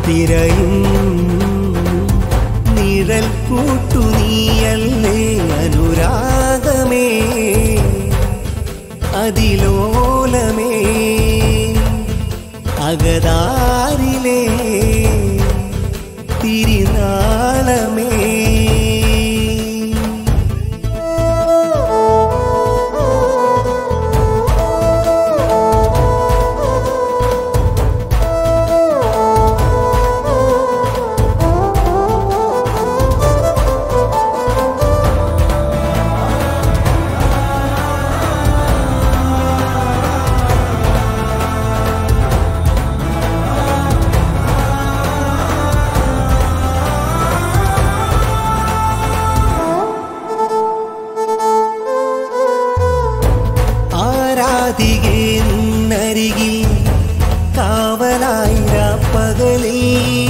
തിരയും നിഴൽ കൂട്ടു നീയല്ലേ അനുരാഗമേ അതിലോലമേ അകതാരിലേ തിരിനാളമേ ആരാധികേ നിന്നരികിൽ കാവലായി പകലിൽ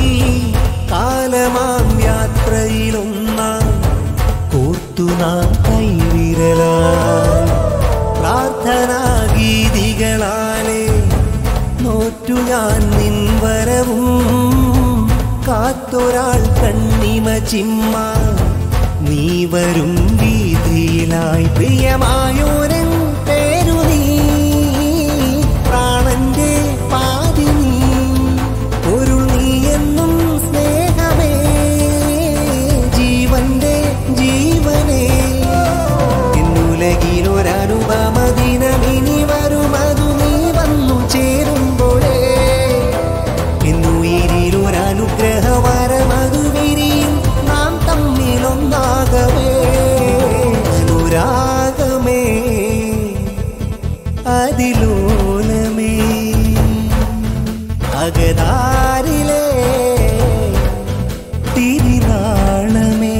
കാലമാം യാത്രയിലൊന്നാം കോർത്തു നാം കൈവിരലാ പ്രാർത്ഥനാ ഗീതികളാലെ നോറ്റു ഞാൻ നിൻ വരവും കാത്തൊരാൾ കണ്ണിമ ചിമ്മ നീ വരും വീതിയിലായി പ്രിയമായോരൻ പേരു നീ പ്രാണന്റെ പാതി നീ പൊരുൾ നീ എന്നും സ്നേഹമേ ജീവന്റെ ജീവനേ ഇന്നുലകിലൊരനുപമദിനമിനി വരുമതു നീ വന്നു ചേരുമ്പോഴേ ഇന്നുയിരിലൊരനുഗ്രഹവരമതു വിരിയും നാം തമ്മിലൊന്നാകവേ അനുരാഗമേ അതിലോലമേ അകതാരിലേ തിരിനാളമേ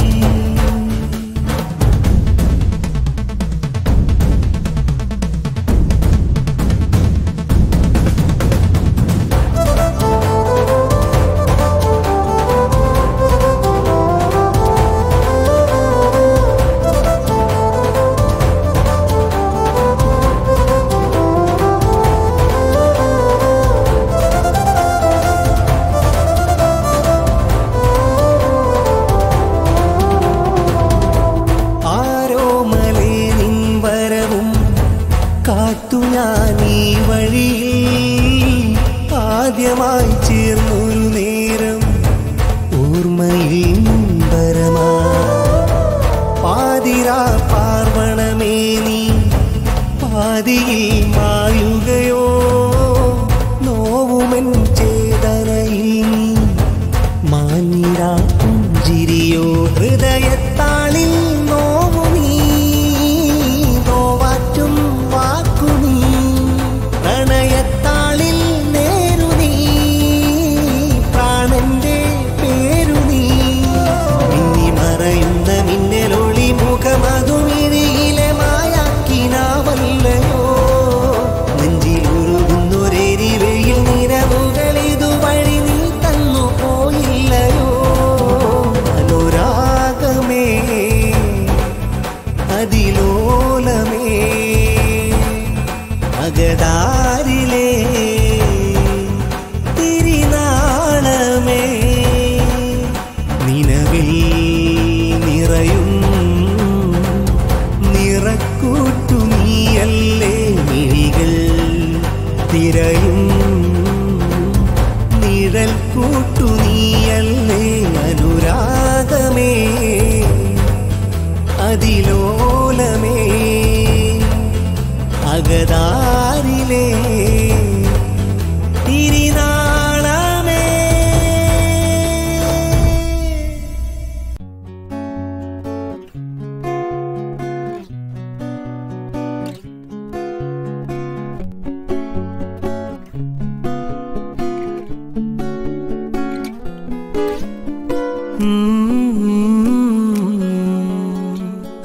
ആരോമലേ നിൻ വരവും കാത്തു ഞാൻ ഈ വഴിയിൽ ആദ്യമായി ചേർന്നൊരു നേരം ഓർമ്മയിൽ പരമാ പാതിരാ പാർവണമേ നീ പാതിയിൽ മായുകയോ നോവുമൻ ചേതനയിൽ നീ മാനിരാ പുഞ്ചിരിയോ ഹൃദയത്താളിൽ നോവു നീ നോവാറ്റും വാക്കു നീ പ്രണയത്താളിൽ നേരു നീ പ്രാണന്റെ പേരു നീ മിന്നി മറയുന്ന മിന്നലൊളി മുഖമതുമിരിയിലെ മായാക്കിനാവല്ലയോ നെഞ്ചിലുരുകുന്നൊരെരിവയിൽ നിരവുകൾ ഇതുവഴി നീ തന്നു പോയില്ലയോ അനുരാഗമേ അതിലോലമേ അകതാരിലേ തിരിനാളമേ നിലവിൽ നിറയും നിറക്കൂട്ടു നീയല്ലേ മിഴികൾ തിരയും നിഴൽ കൂട്ടു നീയല്ലേ അനുരാഗമേ അതിലോലമേ അകതാരിലേ തിരിനാളമേ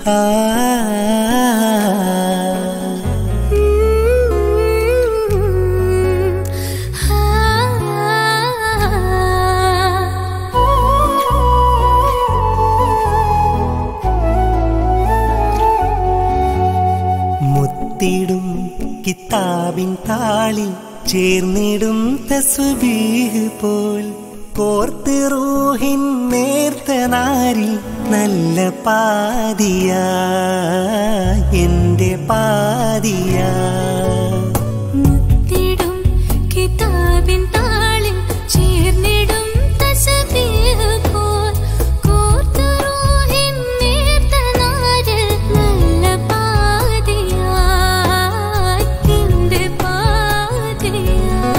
ആ ചേർന്നിടും തസ്ബീഹ് പോൽ കോർത്ത് റൂഹിൻ നേർത്ത നാരിൽ നല്ല പാതിയ എന്റെ പാതിയ മുത്തിടും കിതാബിൻ താളിൽ ചേർന്നിടും തസ്ബീഹ് പോൽ കോർത്തു റൂഹിൻ നേർത്ത നാരിൽ നല്ല പാതിയായി എന്റെ പാതിയായി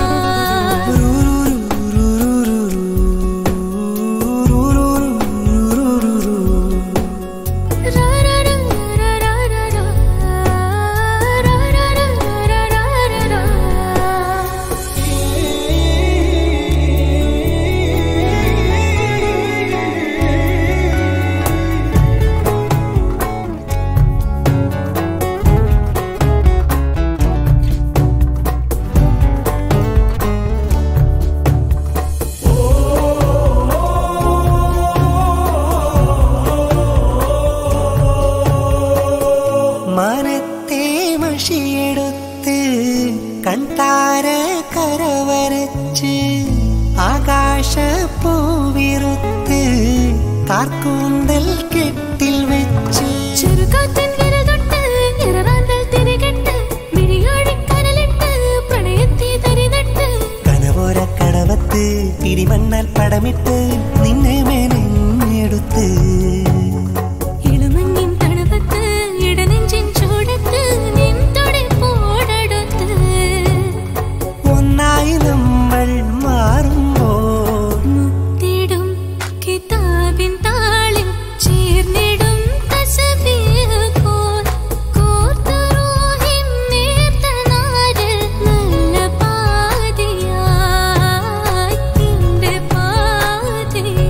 മനത്തെ മഷിയെടുത്ത് കണ്ടാര കരവരച്ച് ആകാശപ്പൂവിറുത്ത് കാർക്കൂന്തൽ കെട്ടിൽ വെച്ച് ചെറുകാറ്റിൻ വിരതൊട്ട് ഇററാന്തൽ തിരികെട്ട് മിഴിയാഴിക്കനലിട്ട് പ്രണയത്തെ തരിതട്ട് കനവോര കടവത്ത് പിടിമണ്ണാൽ പടമിട്ട് നിന്നെ മെനഞ്ഞെടുത്ത് ഇളമഞ്ഞിൻ തണുപ്പത്ത് ഇടനെഞ്ചിൻ ചൂടത്ത് നിൻ തുടിപ്പോടടുത്ത് ഒന്നായി നമ്മൾ മാറുമ്പോൾ മുത്തിടും കിതാബിൻ താളിൽ ചേർന്നിടും തസ്ബീഹ് പോൽ കോർത്തു റൂഹിൻ നേർത്ത നാരിൽ നല്ല പാതിയായി എന്റെ പാതിയായി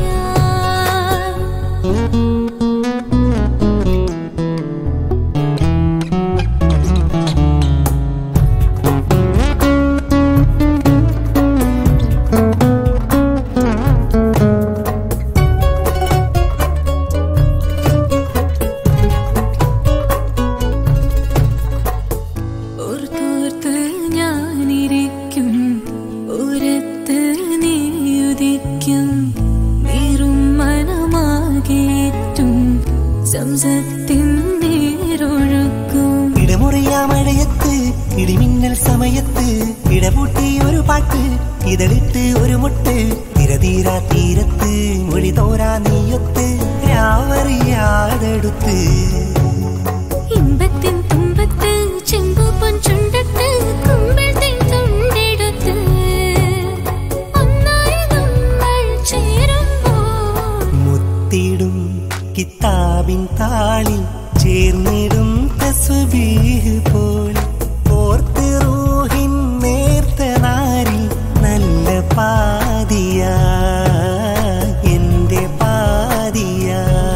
ഓർത്തോർത്ത് ഞാനിരിക്കും ഉരത്ത് നീയുദിക്കും നീറും മനമാകേറ്റും സംസത്തിൻ നീരൊഴുക്കും ഇടമുറിയാ മഴയത്ത് ഇടിമിന്നൽ സമയത്ത് ഇടപൂട്ടി ഒരു പാട്ട് ഇതളിട്ട് ഒരു മുട്ട് തിരതീരാ തീരത്ത് മൊഴി തോരാ നീയൊത്ത് രാവറിയാതെടുത്ത് ഇമ്പത്തിൻ തുമ്പത്ത് ചെമ്പു പൊൻചുണ്ടത്ത് കുമ്പിൾ തേൻ തുണ്ടെടുത്ത് ഒന്നായി നമ്മൾ ചേരുമ്പോൾ മുത്തിടും കിതാബിൻ താളിൽ ചേർന്നിടും തസ്ബീഹ് പോൽ ഓർത്ത് റൂഹിൻ നേർത്ത നാരിൽ നല്ല പാതിയ എന്റെ പാതിയ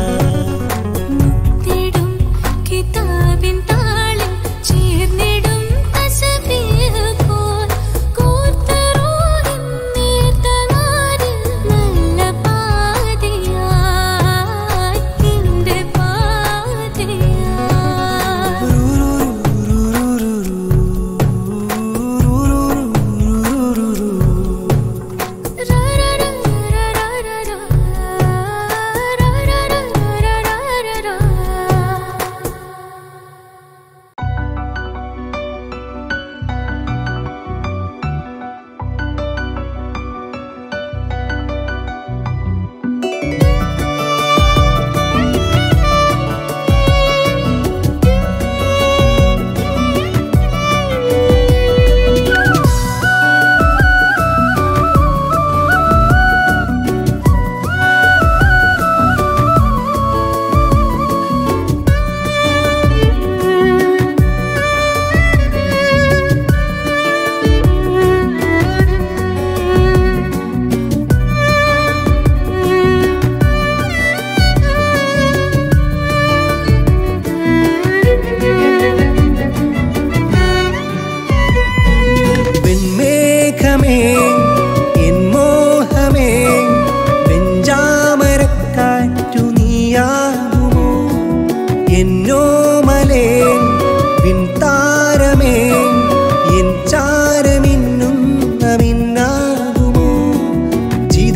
മുത്തിടും കിതാബിൻ താളിൽ ചേർന്നിടും തസ്ബീഹ് പോൽ കോർത്തു റൂഹിൻ നേർത്ത നാരിൽ നല്ല പാതിയായി എന്റെ പാതിയായി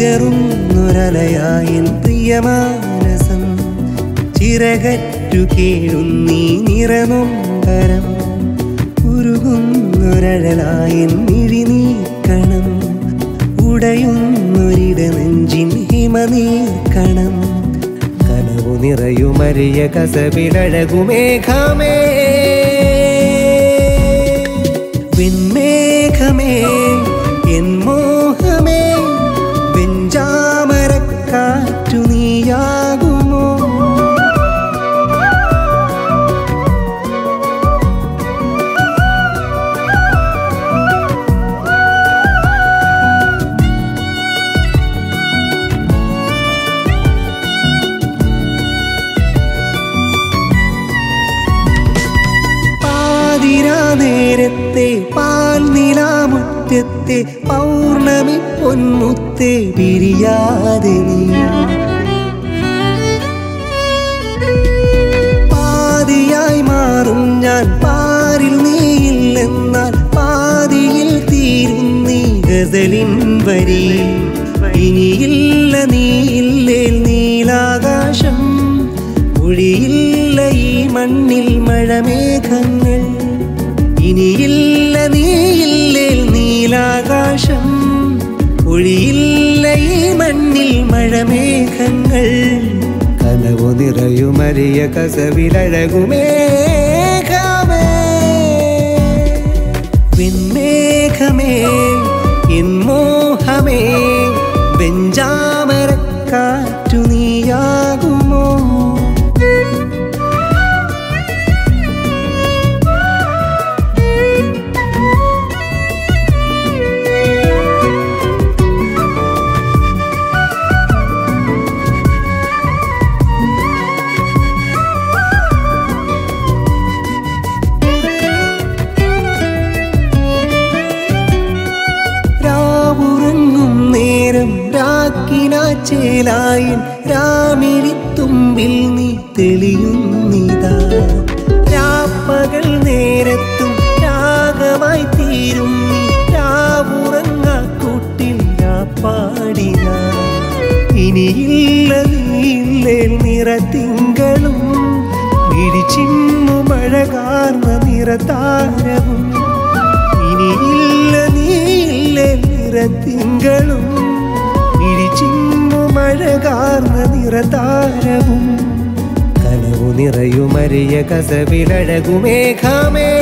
ചിതറുന്നൊരലയായൻ പ്രിയമാനസം ചിറകറ്റു കേഴുന്നീ നിറനൊമ്പരം ഉരുകുന്നൊരഴലായൻ മിഴിനീക്കണം ഉടയുന്നൊരിട നെഞ്ചിൻ ഹിമനീർക്കണം കനവു നിറയുമറിയ കസവിലഴകുമേഘമേ വിൺമേഘമേ എൻ മോഹമേ വെഞ്ചാമരക്കാറ്റു നീയാകുമോ പാതിരാ നേരത്തെ പാൽനിലാമുറ്റത്തെ പൗർണമി പൊന്മുത്തെ പിരിയാതെ നീ പാതിയായി മാറും ഞാൻ പാരിൽ നീയില്ലെന്നാൽ പാതിയിൽ തീരും നീ ഗസലിൻ വരി ഇനിയില്ല നീയില്ലേൽ നീലാകാശം ഒഴിയില്ല ഈ മണ്ണിൽ മഴമേഘങ്ങൾ ഇനിയില്ല നീയില്ലേൽ നീലാകാശം ഒഴിയില്ല ഈ മണ്ണിൽ മഴമേഘങ്ങൾ കനവു നിറയുമറിയ കസവിലഴകുമേഘമേ വിൺമേഘമേ എൻ മോഹമേ വെഞ്ചാമരക്കാറ്റു നീയാകുമോ രാവുറങ്ങും നേരം രാക്കിനാച്ചേലായൻ രാമിഴിത്തുമ്പിൽ നീ തെളിയുന്നിതാ രാപ്പകൽ നേരത്തും രാഗമായി തീരും നീ രാവുറങ്ങാക്കൂട്ടിൽ രാപ്പാടിന ഇനിയില്ല നീയില്ലേൽ നിറത്തിങ്കളും ഇടിച്ചിന്നു മഴകാർന്ന നിറതാരവും ഇനിയില്ല നീയില്ല നിറത്തിങ്കളും ഇടിച്ചിന്നു മഴകാർന്ന നിറതാരവും കനവു നിറയുമറിയ കസവിലഴകുമേഘമേ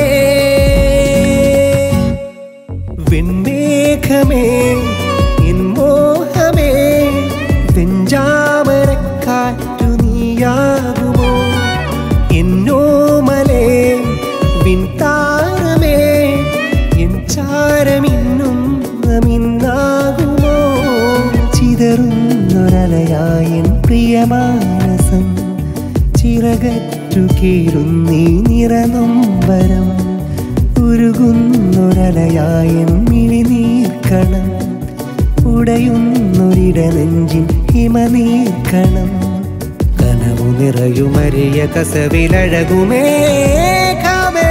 വിൺമേഘമേ എൻ മോഹമേ വെഞ്ചാമരക്കാറ്റു നീയാകുമോ എന്നോമലേ വിൺതാരമേ എൻ ചാരമിന്നും മിന്നാകുമോ ചിതറുന്നൊരലയായൻ പ്രിയമാനസം ചിറകറ്റു കീറുന്നീ നിറനൊമ്പരം ഉരുകുന്നൊരലയായൻ മിഴിനീർക്കണം ഉടയുന്നൊരിട നെഞ്ചിൻ ഹിമനീർക്കണം കനവു നിറയുമറിയ കസവിലഴകുമേഘമേ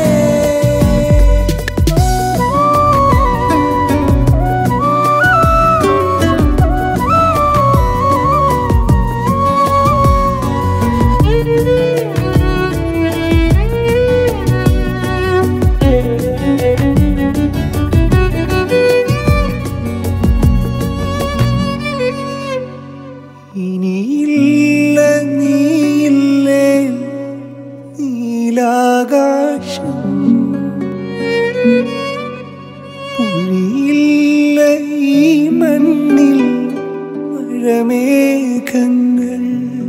ഇനിയില്ല നീയില്ലേ നീലാകാശം പുഴിയില്ല ഈ മണ്ണിൽ മഴമേഘങ്ങൾ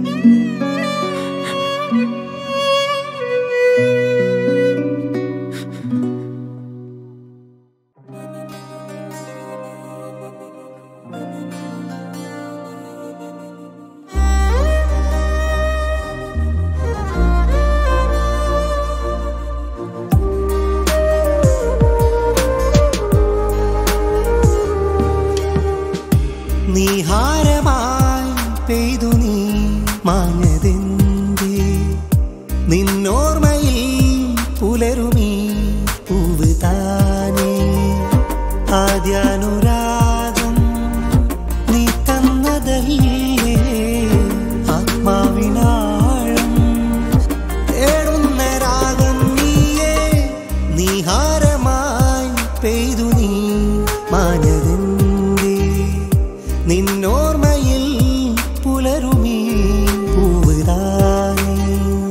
നീഹാരമായി പെയ്തു നീ മാഞ്ഞതെന്തേ നിന്നോർമ്മയിൽ പുലരുമീ പൂവ് താനേ ആദ്യാനുരാഗം നീ നിന്നോർമ്മയിൽ പുലരുമീ പൂവിതാനേ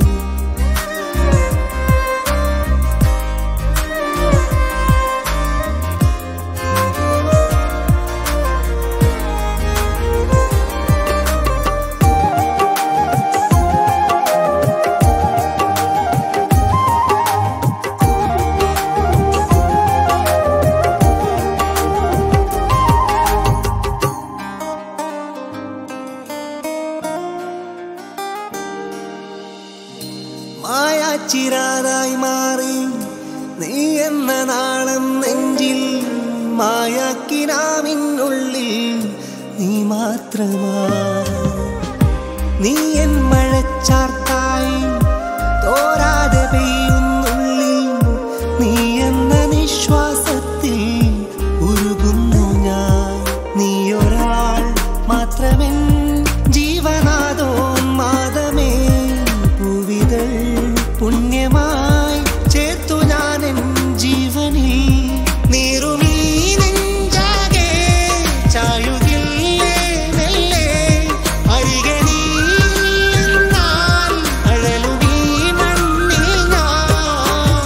മായാച്ചിരാതായി മാറി നീ എന്ന നാളം നെഞ്ചിൽ മായാക്കിനാമിനുള്ളിൽ നീ മാത്രമാ നീ എൻ മഴച്ചാർത്തായി തോരാതെ പെയ്യുന്നുള്ളിൽ നീ എന്ന നിശ്വാസത്തിൽ ഉരുകുന്നു ഞാൻ നീ ഒരാൾ മാത്രമെൻ ജീവനാദോന്മാദമേ പൂവിതൾ പുണ്യമായി ചേർത്തു ഞാൻ എൻ ജീവനിൽ നീറുമീ നെഞ്ചാകെ ചായുകില്ലേ മെല്ലെ അരികെ നീ എന്നാൽ അഴലുമീ മണ്ണിൽ ഞാൻ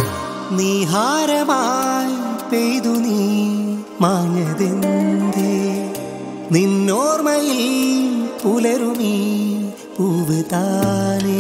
നീഹാരമായി പെയ്തു നീ മാഞ്ഞതെന്തേ നിന്നോർമ്മയിൽ പുലരുമീ പൂവ് താനേ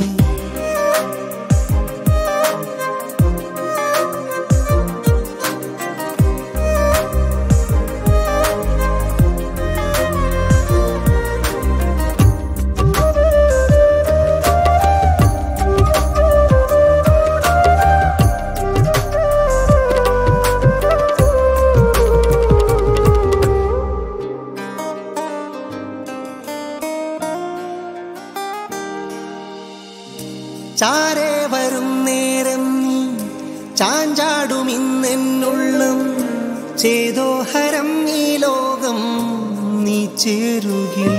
ചാരേ വരും നേരം നീ ചാഞ്ചാടുമിന്നെന്നുള്ളം ചേതോഹരം ഈ ലോകം നീ ചേരുകിൽ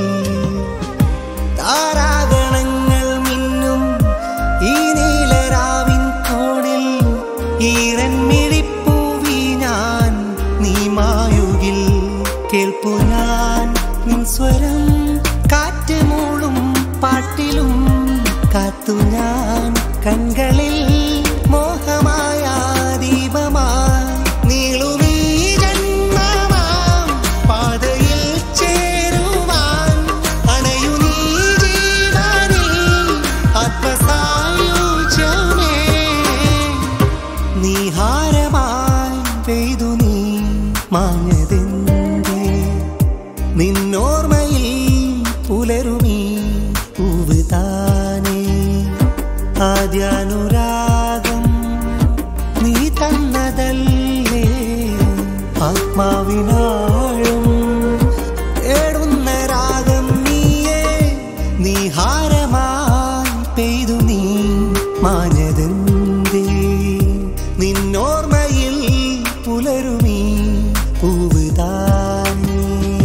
താരാഗണങ്ങൾ മിന്നും ഈ നീലരാവിൻ കോണിൽ ഈറൻ മിഴിപ്പൂവി ഞാൻ നീ മായുകിൽ കേൾപ്പു ഞാൻ നിൻ സ്വരം കാറ്റ് മൂളും പാട്ടിലും കാത്തു ഞാൻ കൺകളിൽ മോഹമായ ദീപമായി നീളുമീ ജന്മമാം പാതയിൽ ചേരുവാൻ അണയു നീ ജീവനിൽ ആത്മസായുജ്യമേ നീഹാരമായി പെയ്തു നീ മാഞ്ഞതെന്തേ നിന്നോർമ്മയിൽ പുലരുമീ പൂവ് താനേ ആദ്യാനുരാഗം നീ തന്നതല്ലേ ആത്മാവിനാഴും തേടുന്ന രാഗം നീയേ നീഹാരമായി പെയ്തു നീ മാഞ്ഞതെന്തേ നിന്നോർമ്മയിൽ പുലരുമീ പൂവ് താനേ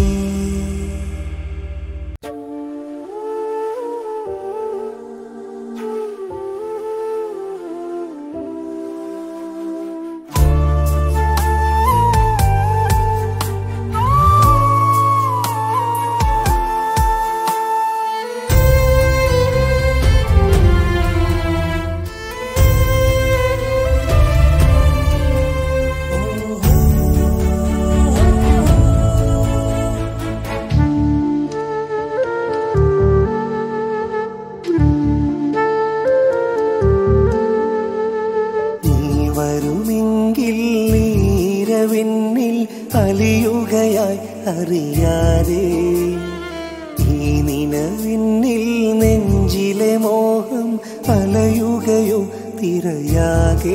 നീ വരുമെങ്കിൽ നീരവിന്നിൽ അലിയുകയായി അറിയാതെ ഈ നിലവിന്നിൽ നെഞ്ചിലെ മോഹം അലയുകയോ തിരയാകെ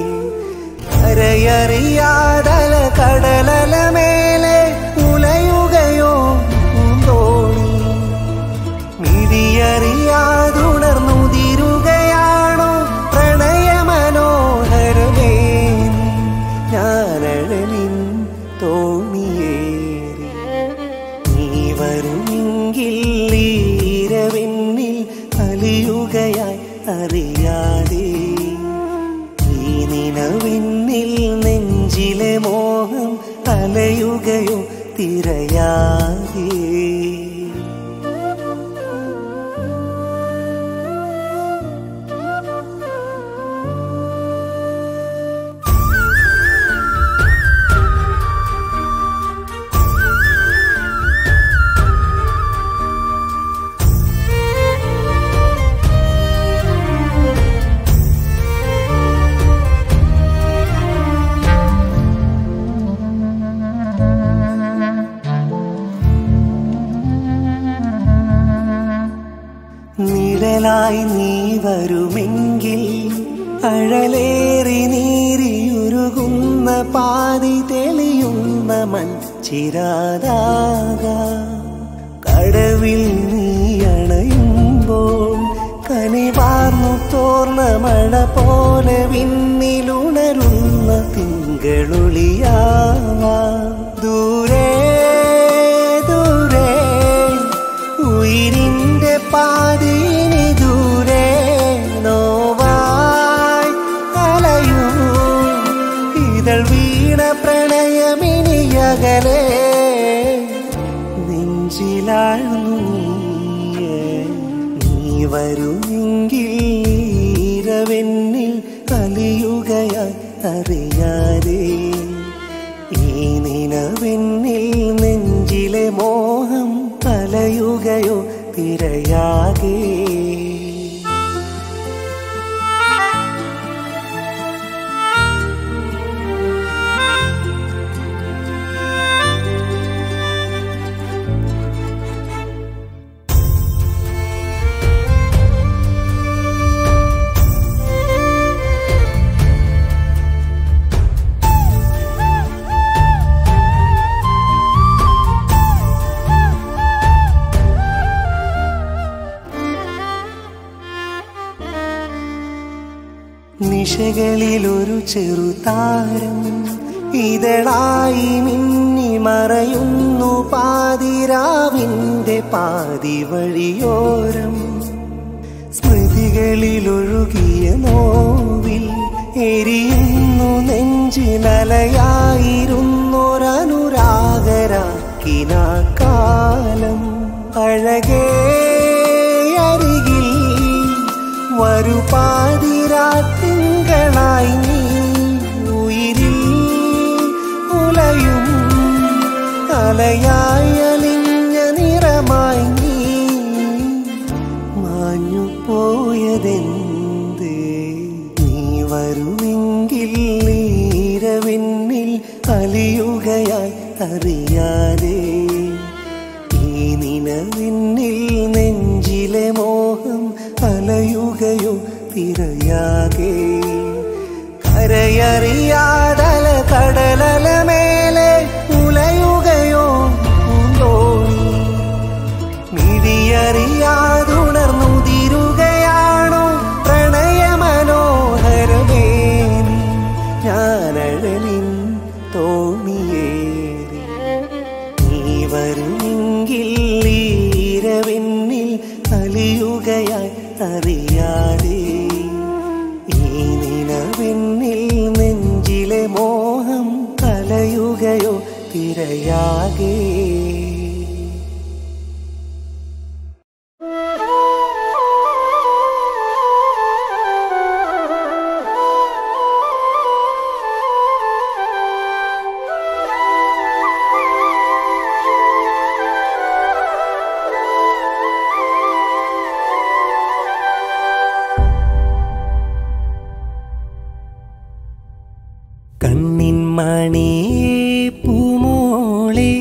കരയറിയാതല കടലല മേലെ ഉലയുകയോ പൂന്തോണി മിഴിയറിയാതുണർന്നുതിരുകയാണോ പ്രണയമനോഹരമേ ഞാനഴലിൻ തോണിയേറി നീ വരുമെങ്കിൽ ഈരവെന്നിൽ അലിയുകയായി അറിയാതെ ഈ നിലവിന്നിൽ നെഞ്ചിലെ മോഹം അലയുകയോ തിരയാകെ നിഴലായി നീ വരുമെങ്കിൽ അഴലേറി നീരിയുരുകുന്ന പാതി തെളിയുന്ന മൺചിരാതാക കടവിൽ നീ അണയുമ്പോൾ കനിവാർന്നു തോർന്ന മഴ പോലെ വിണ്ണിലുണരുന്ന തിങ്കളൊളിയാവാ ദൂരെ ദൂരെ ഉയിരിന്റെ പാതിനി ദൂരെ നോവായി അലയൂ ഇതൾ വീണ പ്രണയമിനിയകലെ നെഞ്ചിലാഴ്ന്നു നീയേ. നീ വരുമെങ്കിൽ ഈരവെന്നിൽ കലിയുകയായി അറിയാതെ ഈ നിലവെന്നിൽ നെഞ്ചിലെ മോഹം കലയുകയോ തിരയാകെ നിശകളിലൊരു ചെറുതാരം ഇതളായി മിന്നി മറയുന്നു പാതിരാവിന്റെ പാതി വഴിയോരം സ്മൃതികളിലൊഴുകിയ നോവിൽ എരിയുന്നു നെഞ്ചിലലയായിരുന്നൊരനുരാഗരാക്കിന കാലം അഴകേ അരികിൽ വരു പാതിരാത്തിങ്കളായി നീ ഉയിരിൽ ഉലയും കലയായി അലിഞ്ഞ നിറമായി നീ മാഞ്ഞു പോയതെന്തേ നീ വരുമെങ്കിൽ നീരവെന്നിൽ അലിയുകയായി അറിയാതെ ഈ നിലവെന്നിൽ നെഞ്ചിലെ മോഹം അലയുകയോ തിരയാകെ കരയറിയാതല കടലല മേലെ ഉലയുകയോ പൂന്തോണി മിഴിയറിയാതുണർന്നുതിരുകയാണോ പ്രണയമനോഹരമേ നീ? ഞാനഴലിൻ തോണിയേറി നീ വരുമെങ്കിൽ ഈരവെന്നിൽ അലിയുകയായി അറിയാതെ ഈ നിലവെന്നിൽ നെഞ്ചിലെ മോഹം കലയുകയോ തിരയാകെ കണ്ണിൻ മണി പൂമോളെ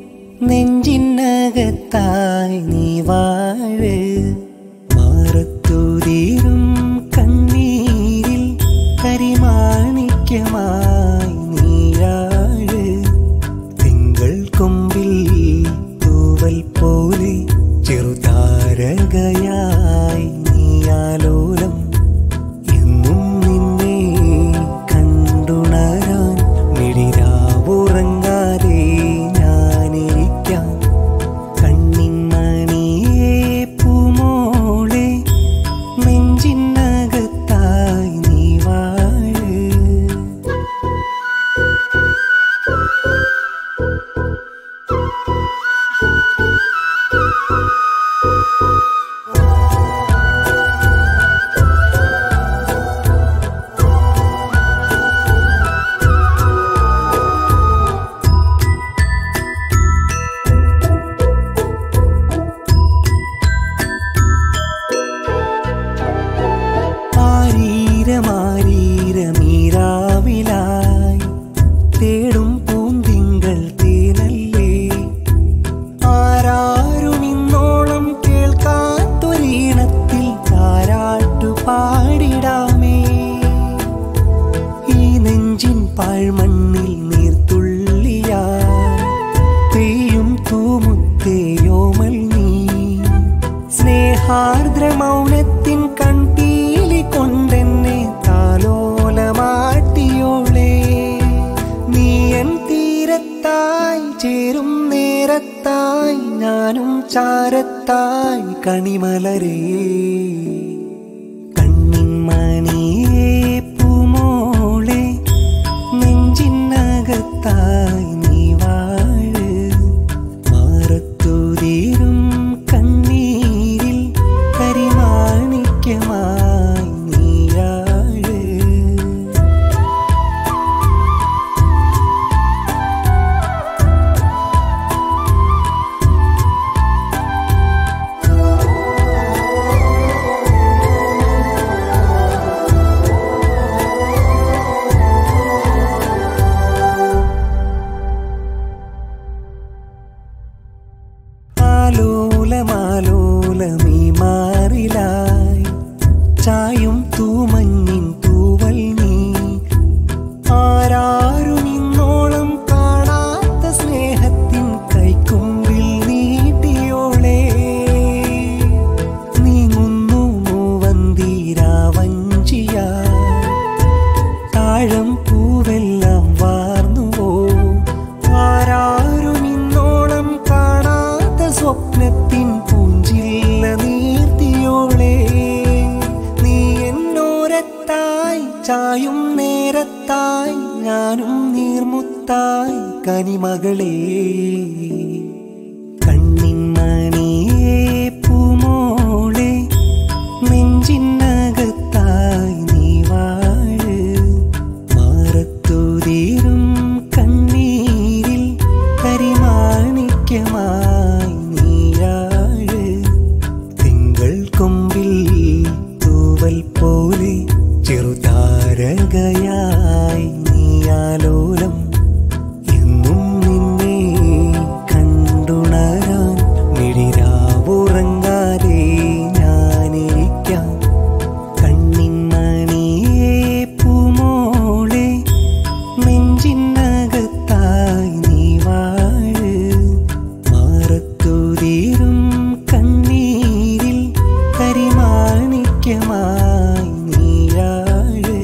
നെഞ്ചിനകത്തായി നീ വാഴ് മാറത്തുതീരും കണ്ണീരിൽ കരിമാണിക്യമായി നീയാഴ് തിങ്കൾ കൊമ്പിൽ തൂവൽ പോലെ ചെറുതാരകയായി നീയാലോലം എന്നും നിന്നെ കണ്ടുണരാൻ മിഴിരാവുറങ്ങാതെ ഞാനിരിക്കാം കണ്ണിൻ മണിയേ പൂമോളെ നെഞ്ചിനകത്തായി നീ വാഴ് ആരാരും ഇന്നോളം കേൾക്കാത്തൊരീണത്തിൽ താരാട്ടു പാടിടാമേ ഈ നെഞ്ചിൻ പാഴ്മണ്ണിൽ നീർത്തുള്ളിയാ പെയ്യും തൂമുത്തേയോമൽ നീ സ്നേഹാർദ്ര മൗനത്തിൻ കൺപീലി കൊണ്ടെന്നെ താലോലമാട്ടിയോളേ നീ എൻ തീരത്തായി ചേരും നേരത്തായി ഞാനും ചാരത്തായി കണിമലരേ കണ്ണിന്മണിയേ പൂമോളെ നെഞ്ചിനകത്തായി നീ വാഴ് മാറത്തുതീരും കണ്ണീരിൽ കരിമാണിക്യമായി നീയാഴ് ആലോലമാലോലമീ മാറിലായി ചായും തൂമഞ്ഞിൻ തൂവൽ നീ ആരാരും ഇന്നോളം കാണാത്ത സ്നേഹത്തിൻ കൈക്കുമ്പിൽ നീട്ടിയോളേ നീങ്ങുന്നു മൂവന്തീരാവഞ്ചിയാ താഴം പൂവെല്ലാം വാർന്നുവോ ആരാരും ഇന്നോളം കാണാത്ത സ്വപ്നത്തിൻ പൂഞ്ചില്ല നീർത്തിയോളേ നീ എന്നോരത്തായി ചായും നേരത്തായി ഞാനും നീർമുത്തായി കനിമകളേ കണ്ണിന്മണിയേ പൂമോളെ നെഞ്ചിനകത്തായി നീ വാഴ് മാറത്തുതീരും കണ്ണീരിൽ കരിമാണിക്യമായി നീയാഴ് തിങ്കൾ കൊമ്പിൽ തൂവൽ പോലെ ചെറുതാരകയായി നീയാലോലം എന്നും നിന്നെ കണ്ടുണരാൻ മിഴിരാവുറങ്ങാതെ ഞാനിരിക്കാം കണ്ണിന്മണിയേ പൂമോളെ നെഞ്ചിനകത്തായി നീ വാഴ് മാറത്തുതീരും കണ്ണീരിൽ കരിമാണിക്യമായി നീയാഴ്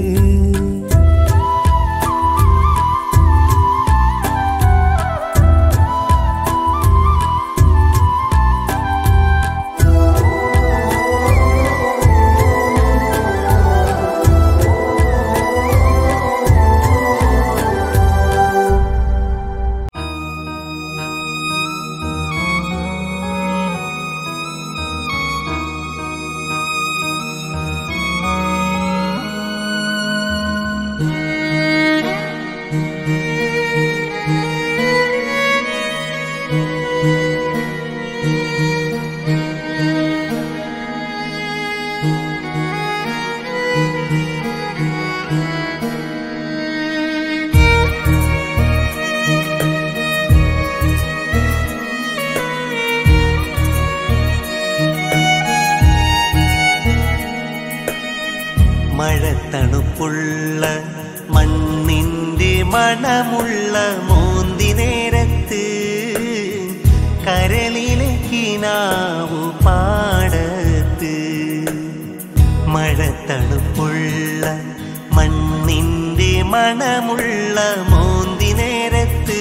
മഴത്തണുപ്പുള്ള മണ്ണിന്റെ മണമുള്ള മോന്തി നേരത്ത് കരളിലെ കിനാവു പാടത്ത് മഴത്തണുപ്പുള്ള മണ്ണിന്റെ മണമുള്ള മോന്തി നേരത്ത്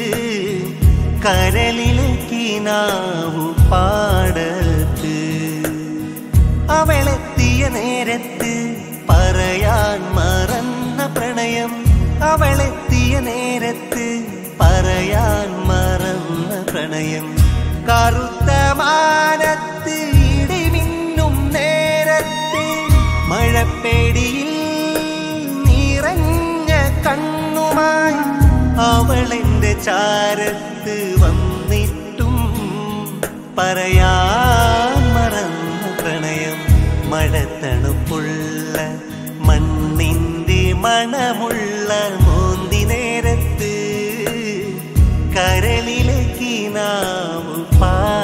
കരളിലെ കിനാവു പാടത്ത് അവളെത്തിയ നേരത്ത് പറയാൻ മറന്ന പ്രണയം അവളെത്തിയ നേരത്ത് പറയാൻ മറന്ന പ്രണയം കറുത്ത മാനത്ത് ഇടിമിന്നും നേരത്ത് മഴപ്പേടിയിൽ നിറഞ്ഞ കണ്ണുമായി അവളെന്റെ ചാരത്ത് വന്നിട്ടും പറയാൻ മറന്ന പ്രണയം മഴത്തണുപ്പുള്ള മണ്ണിന്റെ മണമുള്ള മോന്തി നേരത്ത് കരളിലെ കിനാവ് പാ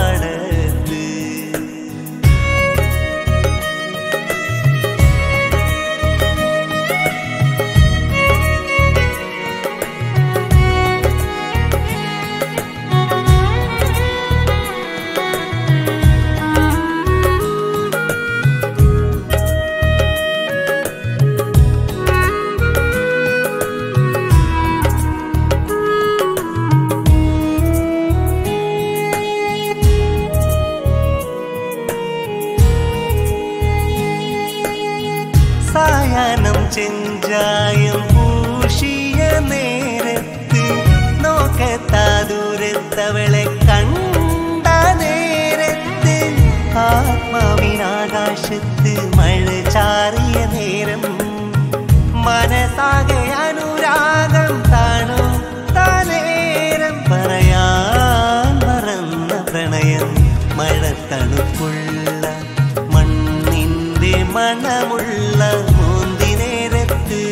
ചെഞ്ചായം പൂഷിയ നേരത്ത് നോക്കത്താ ദൂരത്തവളെ കണ്ട നേരത്ത് ആത്മാവിനാകാശത്ത് മഴ ചാറിയ നേരം മനസാകെ അനുരാഗം താണു താനേരം പറയാൻ മറന്ന പ്രണയം മഴ തണുപ്പുള്ള മണ്ണിന്റെ മണമുള്ള മൂന്തി നേരത്ത്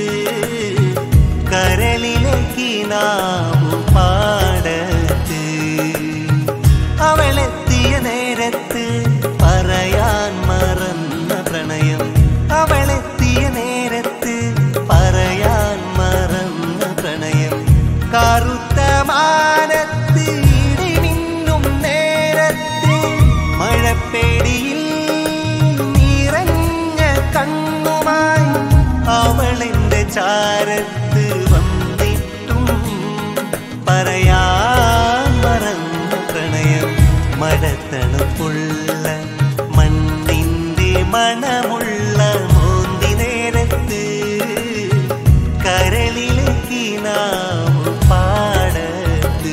കരളിലേക്ക് നാമു പാടത്ത് അവളെത്തിയ നേരത്ത് പറയാൻ മറന്ന പ്രണയം അവളെത്തിയ നേരത്ത് പറയാൻ മറന്ന പ്രണയം കറുത്ത മാനത്ത് ഇടിമിന്നും നേരത്ത് മഴപ്പേടിയിൽ നിറഞ്ഞ കണ്ണുമായി അവളെന്റെ ചാരത്ത് വന്നിട്ടും പറയാൻ മറന്ന പ്രണയം മഴത്തണുപ്പുള്ള മണ്ണിന്റെ മണമുള്ള മോന്തി നേരത്ത് കരളിലേക്ക് നാം പാടത്ത്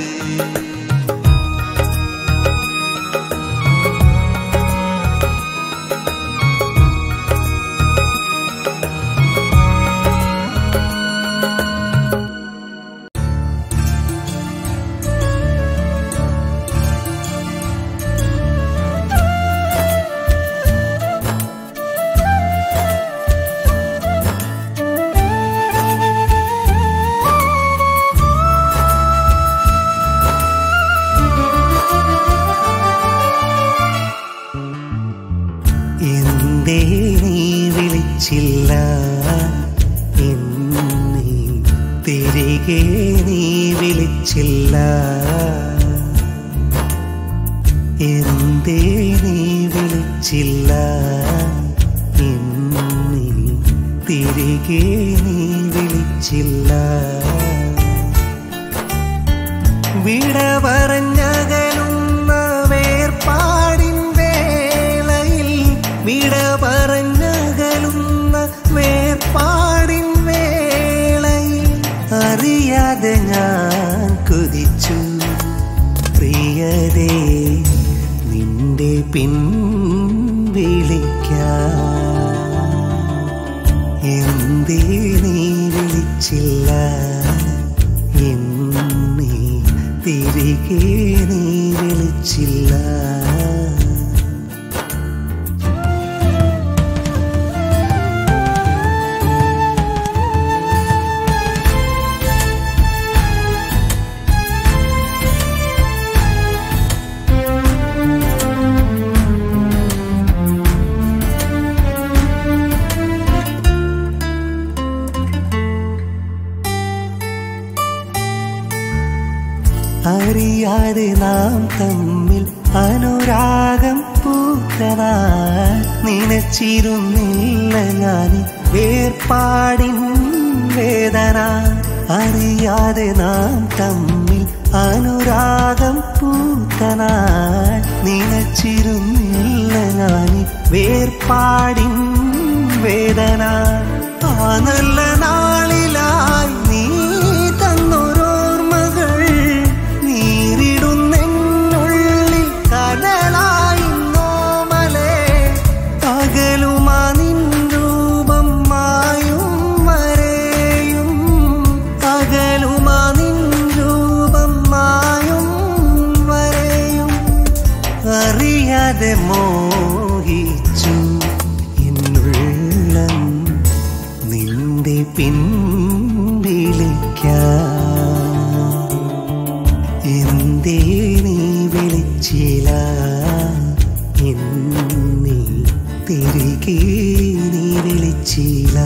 എന്തേ നീ വിളിച്ചില്ല എന്നെ തിരികെ നീ വിളിച്ചില്ല എന്തേ നീ വിളിച്ചില്ല എന്നെ തിരികെ നീ വിളിച്ചില്ല വിട പറഞ്ഞകലുന്ന വേർപാടിൻ വേളയിൽ വിട പറഞ്ഞകലുന്ന വേർപാടിൻ വേളയിൽ അറിയാതെ ഞാൻ കൊതിച്ചു പ്രിയതേ നിന്റെ പിൻവിളിക്കാൻ എന്തേ നീ വിളിച്ചില്ല എന്നെ തിരികെ നീ വിളിച്ചില്ല അറിയാതെ നാം തമ്മിൽ അനുരാഗം പൂത്തനാൾ നനച്ചിരുന്നില്ല ഞാൻ വേർപാടിൻ വേദന അറിയാതെ നാം തമ്മിൽ അനുരാഗം പൂത്തനാൾ നനച്ചിരുന്നില്ല ഞാൻ വേർപാടിൻ വേദന ആ നല്ല നാളിലായി നീ തന്നൊരോർമ്മകൾ നീറിടുന്നെന്നുള്ളിൽ കനലായി നോമലേ പകലുമാ നിൻ രൂപം മായും വരെയും പകലുമാ നിൻ രൂപം മായും വരെയും അറിയാതെ മോഹിച്ചു എന്നുള്ളം നിന്റെ പിൻവിളിക്കാൻ എന്തേ നീ വിളിച്ചില്ല എന്നെ തിരികെ നീ വിളിച്ചില്ല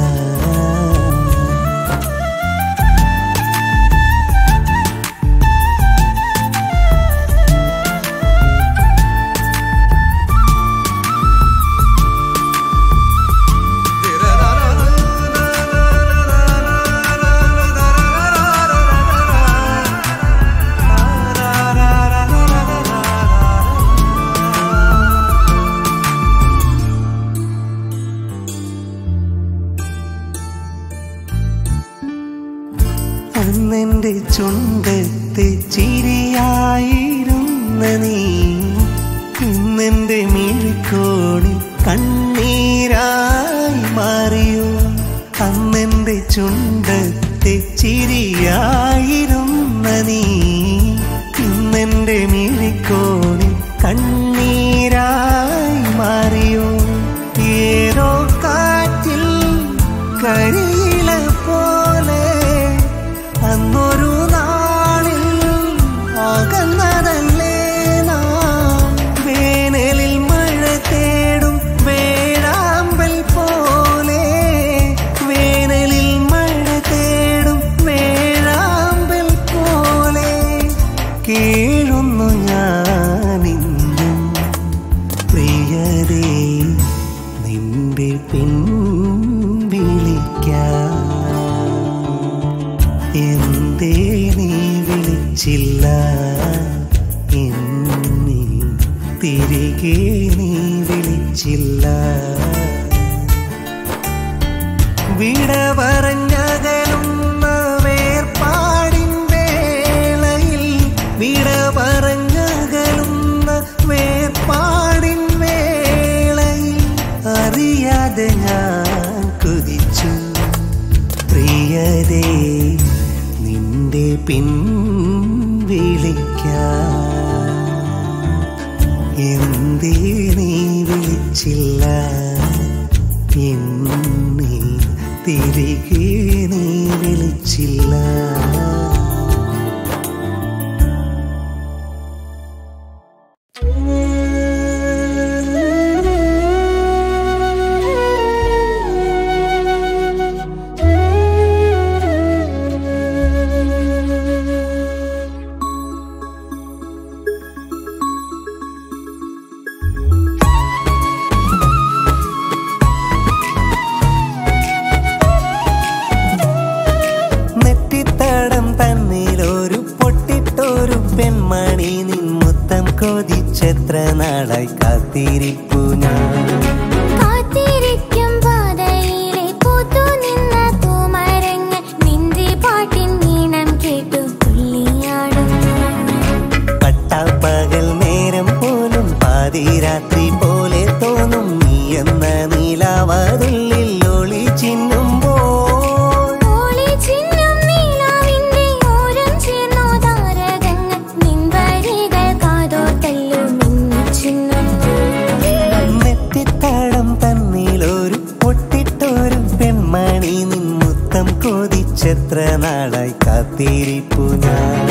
ചുണ്ടത്തെ ചിരിയായിരുന്ന നീ ഇന്നെന്റെ മിഴിക്കോണിൽ കണ്ണീരായി മാറിയോ അന്നെന്റെ ചുണ്ടത്തെ ചിരിയായിരുന്ന നീ ഇന്നെന്റെ മിഴിക്കോണിൽ കണ്ണീരായി മാറിയോ ഏതോ കാറ്റിൽ കഴിയില പോലെ അന്നൊരു നാളിൽ അകന്നതല്ലേ നാം വേനലിൽ മഴ തേടും വേഴാമ്പൽ പോലെ വേനലിൽ മഴ തേടും വേഴാമ്പൽ പോലെ കേഴുന്നു ഞാനിന്നും പ്രിയരേ നിന്റെ പിൻവിളിക്കാം എന്തേ നീ വിളിച്ചില്ല എന്നെ തിരികെ നീ വിളിച്ചില്ല വിട പറഞ്ഞകലുന്ന വേർപാടിൻ വേളയിൽ വിട പറഞ്ഞകലുന്ന വേർപാടിൻ വേളയിൽ അറിയാതെ ഞാൻ കുതിച്ചു പ്രിയരേ നിന്റെ പിൻവിളിക്കാം എന്തേ നീ വിളിച്ചില്ല എന്നെ തിരികെ നീ വിളിച്ചില്ല നെറ്റിത്തടം തന്നിലൊരു പൊട്ടിട്ടൊരു പെൺമണി നിൻ മുത്തം കൊതിച്ചെത്ര നാളായി കാത്തിരിപ്പു ഞാൻ കാത്തിരിക്കും പാതയിലെ പൂത്തു നിന്ന പൂമരങ്ങൾ നിന്റെ പാട്ടിൻ ഈണം കേട്ടു തുള്ളിയാടുന്നു പട്ടാപ്പകൽ നേരം പോലും പാതിരാത്രി പോലെ തോന്നും നീ എന്ന നീലാവതുള്ളിൽ ഒളി ചിന്നുമ്പോൾ ഓളി ചിന്നും നീലാവിന്റെ ഓരം ചേർന്നോ താരകങ്ങൾ നിൻവരികൾ കാതോർത്തല്ലോ മിന്നിച്ചിന്നുന്നു നെറ്റിത്താഴം തന്നിലൊരു പൊട്ടിട്ടൊരു പെൺമണി നിൻ മുത്തം കൊതിച്ചെത്ര നാളായി കാത്തിരിപ്പു ഞാൻ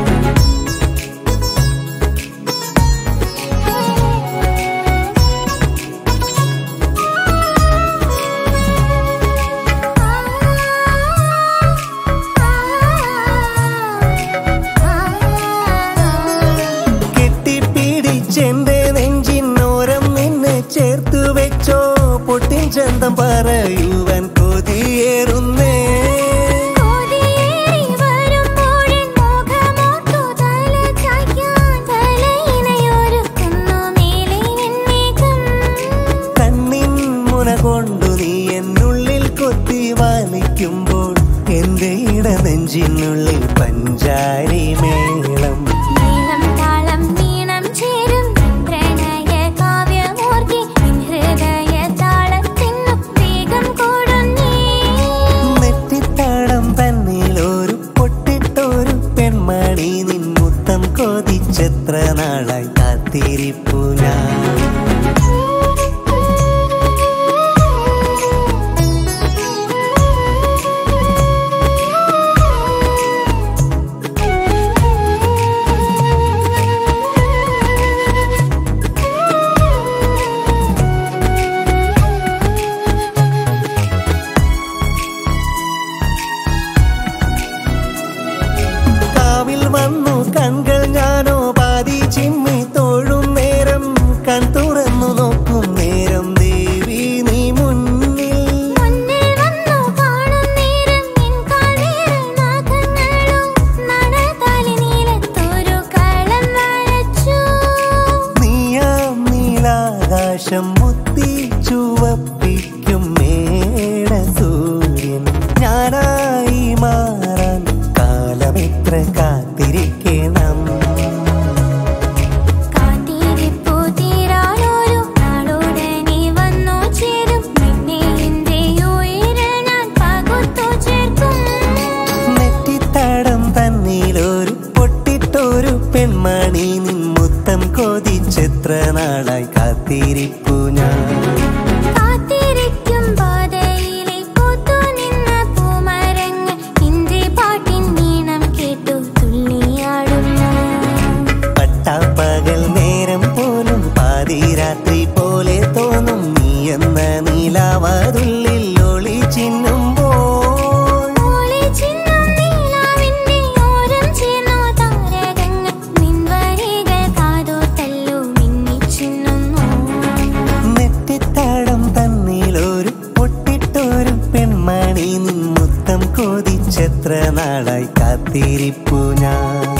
കെട്ടിപ്പിടിച്ചെന്റെ നെഞ്ചിന്നോരം നിന്നെ ചേർത്തു വെച്ചോ പൊട്ടിൻ ചന്തം പറയുവാൻ കൊതിയേറുന്നേ കോതിയേറി വരുമ്പോഴൻ മോഹമോർത്തു തല ചായ്ക്കാൻ തലയിണയൊരുക്കുന്നു മേലെ നിന്നേകം കണ്ണിൻ മുന കൊണ്ടു നീ എന്നുള്ളിൽ കൊത്തി വലിക്കുമ്പോൾ എന്റെ ഇടനെഞ്ചിനുള്ളിൽ പഞ്ചാരി മേളം നീളം താളം നീണം ചേരും പ്രണയ കാവ്യമൂർത്തി നിൻ ഹൃദയ താളത്തിനു വേഗം കൂടുന്നേ നെറ്റിത്താടം തന്നിലൊരു പൊട്ടിട്ടൊരു പെൺമണി നിൻ മുത്തം കൊതിച്ചെത്ര നാളായി കാത്തിരിപ്പു ഞാൻ കാവിൽ വന്നു കൺകൾ ഞാനോ പാതി ചിമ്മി തോഴും നേരം കൺ തുറന്നു നോക്കും നേരം ദേവി നീ മുന്നിൽ മുന്നിൽ വന്നു കാണും നേരം നിൻ കാൽവിരൽ നാഗങ്ങളും നടതാലി നീലത്തൊരു കളം വരച്ചു നീയാം നീലാകാശം മുത്തി ചുവപ്പിക്കും മേട സൂര്യൻ ഞാനായി മാറാൻ കാലമെത്ര എത്ര നാളായി കാത്തിരിപ്പു ഞാൻ കാത്തിരിക്കും പാതയിലെ പൂത്തു നിന്ന പൂമരങ്ങൾ നിന്റെ പാട്ടിൻ നീണം കേട്ടു തുള്ളിയാടുന്നു പട്ടാപ്പകൽ നേരം പോലും പാതിരാത്രി പോലെ തോന്നും നീ എന്ന നീലാവാതുള്ളിൽ ഒളി ചിന്നുമ്പോൾ ഓളെ ചിന്നും നീലാവിന്റെ ഓരം ചേർന്നു താരകങ്ങൾ നിൻവരികൾ കാതോത്തല്ലോ മിന്നിച്ചിന്നുന്നു നെറ്റിത്താടം തന്നിലൊരു പൊട്ടിട്ടൊരു പെൺമണി നിൻ മുത്തം കൊതിച്ചെത്ര നാളായി കാത്തിരിപ്പു ഞാൻ